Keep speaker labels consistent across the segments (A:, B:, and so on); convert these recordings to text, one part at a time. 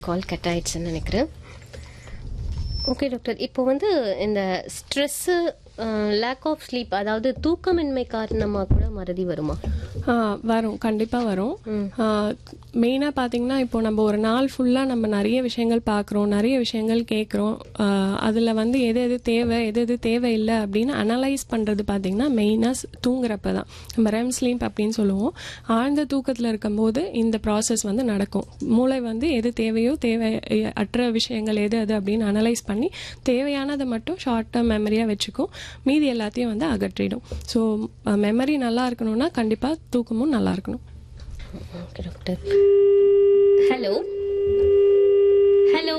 A: call cut ஆயிடுச்சுன்னு நினைக்கிறேன் okay doctor இப்போ வந்து இந்த ஸ்ட்ரெஸ்ஸு லேக் ஆஃப் ஸ்லீப் அதாவது தூக்கமின்மை காரணமாக கூட மறதி வருமா
B: ஆ, வரும் கண்டிப்பாக வரும் மெயினாக பார்த்தீங்கன்னா இப்போ நம்ம ஒரு நாள் ஃபுல்லாக நம்ம நிறைய விஷயங்கள் பார்க்குறோம் நிறைய விஷயங்கள் கேட்குறோம் அதில் வந்து எது எது தேவை எது எது தேவையில்லை அப்படின்னு அனலைஸ் பண்ணுறது பார்த்தீங்கன்னா மெயினாக தூங்குறப்ப தான் நம்ம ரெம் ஸ்லீப் அப்படின்னு சொல்லுவோம் ஆழ்ந்த தூக்கத்தில் இருக்கும்போது இந்த ப்ராசஸ் வந்து நடக்கும் மூளை வந்து எது தேவையோ தேவை அற்ற விஷயங்கள் எது அது அப்படின்னு அனலைஸ் பண்ணி தேவையானதை மட்டும் ஷார்ட் டேர்ம் மெமரியாக வச்சுக்கும் மீதி எல்லாத்தையும் வந்து அகற்றிடும் ஸோ மெமரி நல்லா இருக்கணும்னா கண்டிப்பாக தூக்கமும் நல்லா இருக்கணும்
A: ஓகே டாக்டர் ஹலோ ஹலோ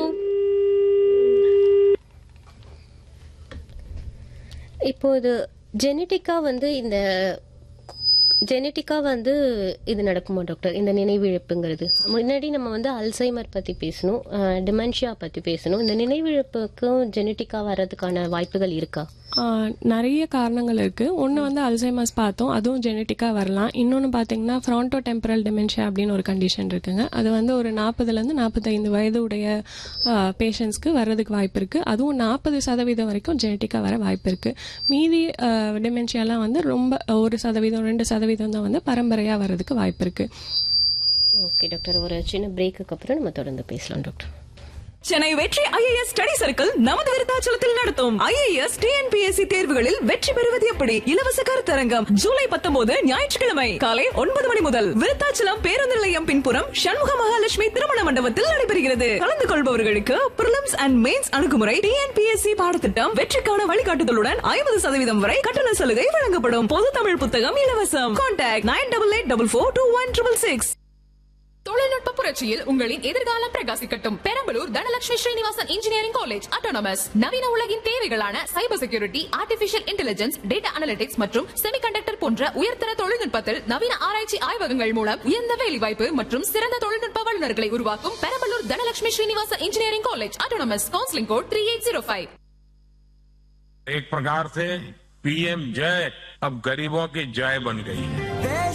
A: இப்போ இது ஜெனட்டிக்காக வந்து இந்த ஜெனட்டிக்காக வந்து இது நடக்குமா டாக்டர் இந்த நினைவிழப்புங்கிறது முன்னாடி நம்ம வந்து அல்சைமர் பற்றி பேசணும் டிமென்ஷியா பற்றி பேசணும் இந்த நினைவிழப்புக்கும் ஜெனட்டிக்காக வர்றதுக்கான வாய்ப்புகள் இருக்கா
B: ஆஹ் நிறைய காரணங்கள் இருக்கு ஒன்று வந்து அல்சைமஸ் பார்த்தோம் அதுவும் ஜெனட்டிக்காக வரலாம் இன்னொன்று பார்த்தீங்கன்னா ஃப்ரான்டோ டெம்பரல் டிமென்ஷியா அப்படின்னு ஒரு கண்டிஷன் இருக்குங்க அது வந்து ஒரு நாற்பதுலேருந்து நாற்பத்தைந்து வயது உடைய பேஷண்ட்ஸ்க்கு வர்றதுக்கு வாய்ப்பு இருக்கு அதுவும் நாற்பது சதவீதம் வரைக்கும் ஜெனட்டிக்காக வர வாய்ப்பு இருக்கு மீதி டிமென்ஷியாலாம் வந்து ரொம்ப ஒரு சதவீதம் ரெண்டு சதவீதம் தான் வந்து பரம்பரையாக வர்றதுக்கு வாய்ப்பு இருக்கு
A: ஓகே டாக்டர் ஒரு சின்ன பிரேக்குக்கு அப்புறம் நம்ம தொடர்ந்து பேசலாம் டாக்டர்
C: சென்னை வெற்றி ஐஏஎஸ் ஸ்டடி சர்க்கிள் நமது விருத்தாச்சலத்தில் நடத்தும் ஐஏஎஸ் டிஎன்பிஎஸ்சி தேர்வுகளில் வெற்றி பெறுவது எப்படி இலவச கருத்தரங்கம் ஜூலை பத்தொன்பது ஞாயிற்றுக்கிழமை காலை ஒன்பது மணி முதல் விருத்தாச்சலம் பேருந்து நிலையம் பின்புறம் சண்முக மகாலட்சுமி திருமண மண்டபத்தில் நடைபெறுகிறது கலந்து கொள்பவர்களுக்கு பிரிலிம்ஸ் அண்ட் மெயின்ஸ் அணுகுமுறை டிஎன்பிஎஸ்சி பாடத்திட்டம் வெற்றிக்கான வழிகாட்டுதலுடன் ஐம்பது சதவீதம் வரை கட்டண சலுகை வழங்கப்படும் பொது தமிழ் புத்தகம் இலவசம் contact nine double eight double four two one triple six
D: தொழில்நுட்ப புரட்சியில் உங்களின் எதிர்காலம் பிரகாசிக்கட்டும் Perambalur Dhanalakshmi Srinivasan engineering college autonomous நவீன உலகின் தேவைகளான cyber security artificial intelligence data analytics மற்றும் செமிகண்டக்டர் போன்ற உயர்தர தொழில்நுட்பத்தில் நவீன ஆராய்ச்சி ஆய்வகங்கள் மூலம் உயர்ந்த வேலைவாய்ப்பு மற்றும் சிறந்த தொழில்நுட்ப வல்லுநர்களை உருவாக்கும் Perambalur Dhanalakshmi Srinivasan engineering college autonomous counselling code three eight zero five
E: एक प्रकार से पीएम जय अब गरीबों की जय बन गई है